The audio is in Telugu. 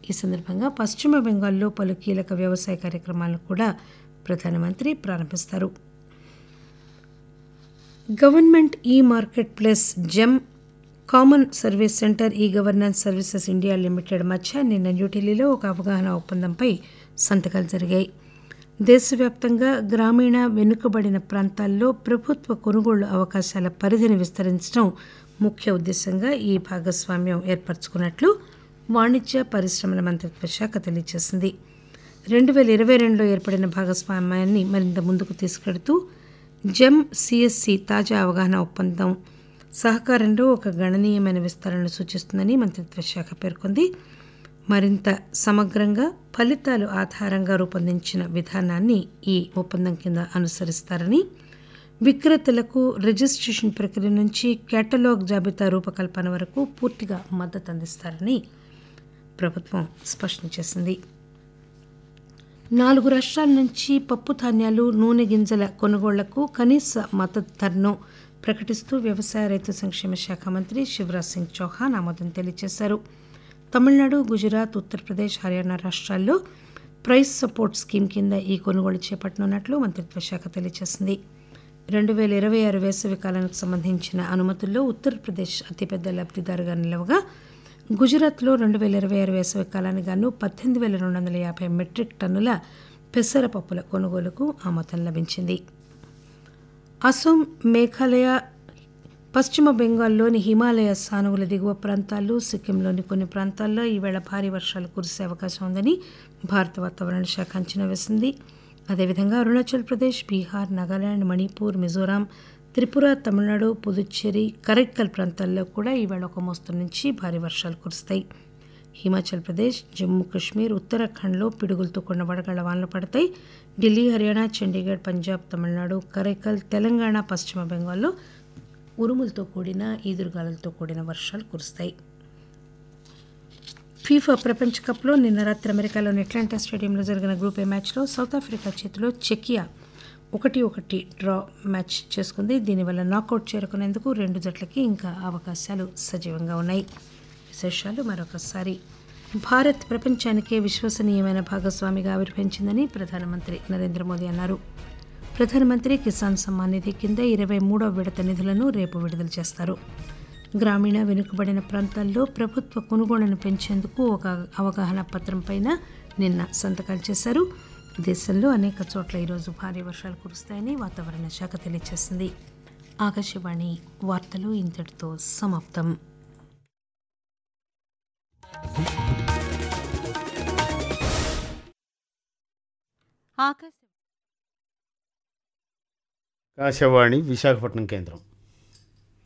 ఈ సందర్భంగా పశ్చిమ బెంగాల్లో పలు కీలక వ్యవసాయ కార్యక్రమాలను కూడా ప్రధానమంత్రి ప్రారంభిస్తారు government e marketplace GeM common service centre e governance services India limited మధ్య నిన్న న్యూఢిల్లీలో ఒక అవగాహన ఒప్పందంపై సంతకాలు జరిగాయి దేశవ్యాప్తంగా గ్రామీణ వెనుకబడిన ప్రాంతాల్లో ప్రభుత్వ కొనుగోళ్లు అవకాశాల పరిధిని విస్తరించడం ముఖ్య ఉద్దేశంగా ఈ భాగస్వామ్యం ఏర్పరచుకున్నట్లు వాణిజ్య పరిశ్రమల మంత్రిత్వ శాఖ తెలియజేసింది రెండు వేల ఇరవై రెండులో ఏర్పడిన భాగస్వామ్యాన్ని మరింత ముందుకు తీసుకెడుతూ జెమ్ సిఎస్సి తాజా అవగాహన ఒప్పందం సహకారంలో ఒక గణనీయమైన విస్తరణను సూచిస్తుందని మంత్రిత్వ శాఖ పేర్కొంది మరింత సమగ్రంగా ఫలితాలు ఆధారంగా రూపొందించిన విధానాన్ని ఈ ఒప్పందం కింద అనుసరిస్తారని విక్రేతలకు రిజిస్ట్రేషన్ ప్రక్రియ నుంచి కేటలాగ్ జాబితా రూపకల్పన వరకు పూర్తిగా మద్దతు అందిస్తారని ప్రభుత్వం స్పష్టం చేసింది నాలుగు రాష్ట్రాల నుంచి పప్పు ధాన్యాలు నూనె గింజల కొనుగోళ్లకు కనీస మద్దతు ధరను ప్రకటిస్తూ వ్యవసాయ రైతు సంక్షేమ శాఖ మంత్రి శివరాజ్ సింగ్ చౌహాన్ ఆమోదం తెలియజేశారు తమిళనాడు గుజరాత్ ఉత్తరప్రదేశ్ హర్యానా రాష్ట్రాల్లో ప్రైస్ సపోర్ట్ స్కీమ్ కింద ఈ కొనుగోలు చేపట్టనున్నట్లు మంత్రిత్వ శాఖ తెలియజేసింది రెండు వేల ఇరవై ఆరు వేసవి కాలానికి సంబంధించిన అనుమతుల్లో ఉత్తరప్రదేశ్ అతిపెద్ద లబ్ధిదారుగా నిలవగా గుజరాత్లో రెండు వేల ఇరవై ఆరు వేసవి కాలానికి గాను పద్దెనిమిది వేల రెండు వందల యాభై మెట్రిక్ టన్నుల పెసరపప్పుల కొనుగోలుకు ఆమోదం లభించింది అసోం మేఘాలయ పశ్చిమ బెంగాల్లోని హిమాలయ సానువుల దిగువ ప్రాంతాలు సిక్కింలోని కొన్ని ప్రాంతాల్లో ఈవేళ భారీ వర్షాలు కురిసే అవకాశం ఉందని భారత వాతావరణ శాఖ అంచనా వేసింది అదేవిధంగా అరుణాచల్ ప్రదేశ్ బీహార్ నాగాలాండ్ మణిపూర్ మిజోరాం త్రిపుర తమిళనాడు పుదుచ్చేరి కరైక్కల్ ప్రాంతాల్లో కూడా ఈవేళ ఒక మోస్తరు నుంచి భారీ వర్షాలు కురుస్తాయి హిమాచల్ ప్రదేశ్ జమ్మూ కాశ్మీర్ ఉత్తరాఖండ్లో పిడుగులతో కూడిన వడగళ్ల వానలు పడతాయి ఢిల్లీ హర్యానా చండీగఢ్ పంజాబ్ తమిళనాడు కరైకల్ తెలంగాణ పశ్చిమ బెంగాల్లో ఉరుములతో కూడిన ఈదురుగాలులతో కూడిన వర్షాలు కురుస్తాయి ఫీఫా ప్రపంచ కప్లో నిన్న రాత్రి అమెరికాలోని అట్లాంటా స్టేడియంలో జరిగిన గ్రూప్ ఏ మ్యాచ్లో సౌత్ ఆఫ్రికా చేతిలో చెకియా ఒకటి ఒకటి డ్రా మ్యాచ్ చేసుకుంది దీనివల్ల నాకౌట్ చేరుకునేందుకు రెండు జట్లకి ఇంకా అవకాశాలు సజీవంగా ఉన్నాయి విశేషాలు మరొకసారి భారత్ ప్రపంచానికే విశ్వసనీయమైన భాగస్వామిగా ఆవిర్భవించిందని ప్రధానమంత్రి నరేంద్ర మోదీ అన్నారు ప్రధానమంత్రి కిసాన్ సమ్మాన్ నిధి కింద ఇరవై మూడవ విడత నిధులను రేపు విడుదల చేస్తారు గ్రామీణ వెనుకబడిన ప్రాంతాల్లో ప్రభుత్వ కొనుగోళ్లను పెంచేందుకు ఒక అవగాహన పత్రంపైన నిన్న సంతకాలు చేశారు దేశంలో అనేక చోట్ల ఈరోజు భారీ వర్షాలు కురుస్తాయని వాతావరణ శాఖ తెలియజేసింది ఆకాశవాణి వార్తలు ఇంతటితో సమాప్తం ఆకాశవాణి విశాఖపట్నం కేంద్రం